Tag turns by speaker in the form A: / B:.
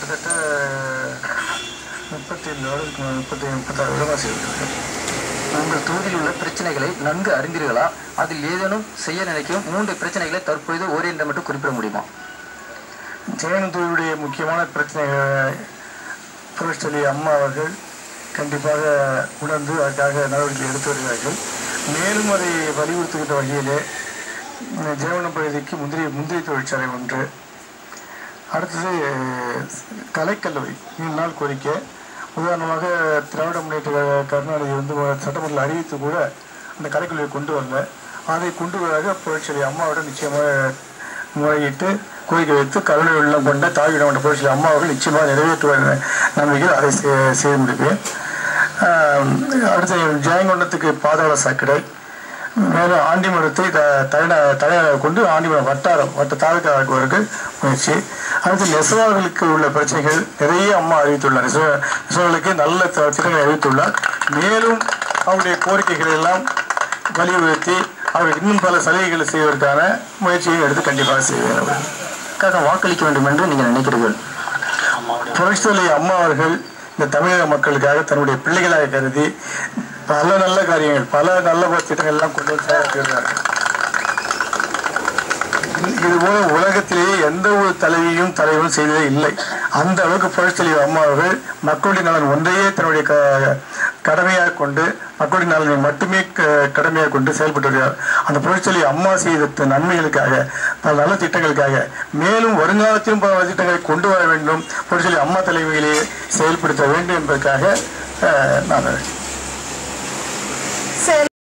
A: கிட்டத்தட்ட முப்பத்தி ஏழு வருடத்துக்கு முப்பத்தி முப்பத்தாறு வருடமாக செய்திருக்கிறேன்
B: உங்கள் தொகுதியில் உள்ள பிரச்சனைகளை நன்கு அறிந்தீர்களா அதில் ஏதேனும் செய்ய நினைக்கும் மூன்று பிரச்சனைகளை தற்பொழுது ஓரிரண்டு மட்டும் குறிப்பிட முடியுமா
A: ஜெயலலிதாவுடைய முக்கியமான பிரச்சனைகளை புரட்சி அம்மா அவர்கள் கண்டிப்பாக உணர்ந்து அதற்காக நடவடிக்கை எடுத்து வருகிறார்கள் மேலும் அதை வலியுறுத்துகின்ற வகையிலே அஹ், ஜெயவனம் பகுதிக்கு முந்திரி முந்திரி தொழிற்சாலை ஒன்று அடுத்தது கலைக்கல்லூரி நீண்ட நாள் கோரிக்கை உதாரணமாக திராவிட முன்னேற்ற கழக கருணாநிதி வந்து சட்டமன்றத்தில் அறிவித்து கூட அந்த கலைக்கல்லூரி கொண்டு வரல அதை கொண்டு வராக புரட்சி அம்மாவோட நிச்சயமாக முறையிட்டு கோரிக்கை வைத்து கருணை உள்ளம் கொண்ட தாய்விடம் கொண்ட புரட்சி அம்மா அவர்கள் நிச்சயமாக நிறைவேற்றுவார் நம்பிக்கையில் அதை செய்- செய்து முடிப்பேன் ஆஹ் அடுத்து ஜெயங்கொண்டத்துக்கு பாதாள சாக்கடை மேலும் ஆண்டிமரத்தை த தலை தலையாக கொண்டு ஆண்டிமரம் வட்டாரம் வட்ட தாலுக்கா ஆக்குவதற்கு முயற்சி அடுத்து நெசவாளர்களுக்கு உள்ள பிரச்சனைகள் நிறைய அம்மா அறிவித்துள்ளார் நெசவ நெசவாளர்களுக்கு நல்ல த- திட்டங்களை அறிவித்துள்ளார் மேலும் அவருடைய கோரிக்கைகளை எல்லாம் வலியுறுத்தி அவர்கள் இன்னும் பல சலுகைகளை செய்வதற்கான முயற்சியை எடுத்து கண்டிப்பாக செய்வேன் அவர்
B: அதற்காக வாக்களிக்க வேண்டும் என்று நீங்கள் நினைக்கிறீர்கள்
A: புரட்சித்தலை அம்மா அவர்கள் இந்த தமிழக மக்களுக்காக தன்னுடைய பிள்ளைகளாக கருதி பல நல்ல காரியங்கள் பல நல்ல திட்டங்கள் எல்லாம் கொண்டு வந்து செயல்படுகிறார்கள் இது போல உலகத்திலேயே எந்த ஒரு தலைவியும் தலைவரும் செய்ததே இல்லை அந்த அளவுக்கு புரட்சித்தலை அம்மா அவர்கள் மக்களுடைய நலன் ஒன்றையே தன்னுடைய க- கடமையாக கொண்டு மக்களுடைய நலனை மட்டுமே க- கடமையாக கொண்டு செயல்பட்டு வருகிறார் அந்த புரட்சித்தலை அம்மா செய்த த- நன்மைகளுக்காக பல நல்ல திட்டங்களுக்காக மேலும் வருங்காலத்திலும் பல திட்டங்களை கொண்டு வர வேண்டும் புரட்சித்தலை அம்மா தலைமையிலேயே செயல்படுத்த வேண்டும் என்பதற்காக அஹ், நான்